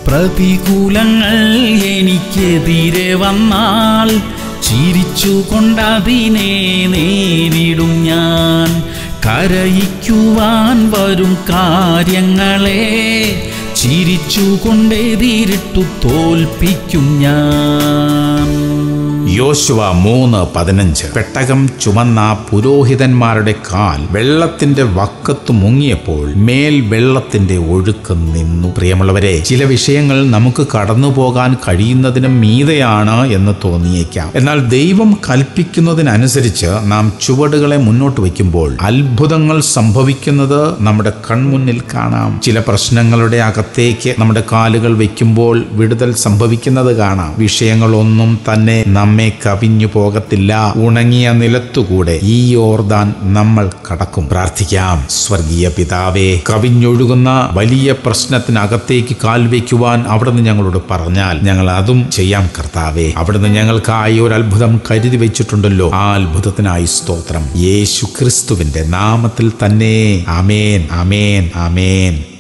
പ്രതികൂലങ്ങൾ എനിക്കെതിരെ വന്നാൽ ചിരിച്ചുകൊണ്ടതിനെ നേരിടും ഞാൻ കരയിക്കുവാൻ വരും കാര്യങ്ങളെ ചിരിച്ചുകൊണ്ടെതിരിട്ടു തോൽപ്പിക്കും ഞാൻ യോശുവ മൂന്ന് പതിനഞ്ച് പെട്ടകം ചുമന്ന പുരോഹിതന്മാരുടെ കാൽ വെള്ളത്തിന്റെ വക്കത്ത് മുങ്ങിയപ്പോൾ മേൽ വെള്ളത്തിന്റെ ഒഴുക്ക് നിന്നു പ്രിയമുള്ളവരെ ചില വിഷയങ്ങൾ നമുക്ക് കടന്നു പോകാൻ കഴിയുന്നതിനും മീതെയാണ് എന്ന് തോന്നിയേക്കാം എന്നാൽ ദൈവം കൽപ്പിക്കുന്നതിനനുസരിച്ച് നാം ചുവടുകളെ മുന്നോട്ട് വയ്ക്കുമ്പോൾ അത്ഭുതങ്ങൾ സംഭവിക്കുന്നത് നമ്മുടെ കൺമുന്നിൽ കാണാം ചില പ്രശ്നങ്ങളുടെ അകത്തേക്ക് നമ്മുടെ കാലുകൾ വയ്ക്കുമ്പോൾ വിടുതൽ സംഭവിക്കുന്നത് കാണാം വിഷയങ്ങളൊന്നും തന്നെ നമ്മെ കവിഞ്ഞു പോകത്തില്ല ഉണങ്ങിയ നിലത്തുകൂടെ ഈ ഓർദാൻ നമ്മൾ കടക്കും പ്രാർത്ഥിക്കാം സ്വർഗീയ പിതാവേ കവിഞ്ഞൊഴുകുന്ന വലിയ പ്രശ്നത്തിനകത്തേക്ക് കാൽ വയ്ക്കുവാൻ അവിടുന്ന് ഞങ്ങളോട് പറഞ്ഞാൽ ഞങ്ങൾ അതും ചെയ്യാം കർത്താവേ അവിടുന്ന് ഞങ്ങൾക്കായി ഒരു അത്ഭുതം കരുതി വെച്ചിട്ടുണ്ടല്ലോ ആ അത്ഭുതത്തിനായി സ്തോത്രം യേശു ക്രിസ്തുവിന്റെ നാമത്തിൽ തന്നെ അമേൻ അമേൻ അമേൻ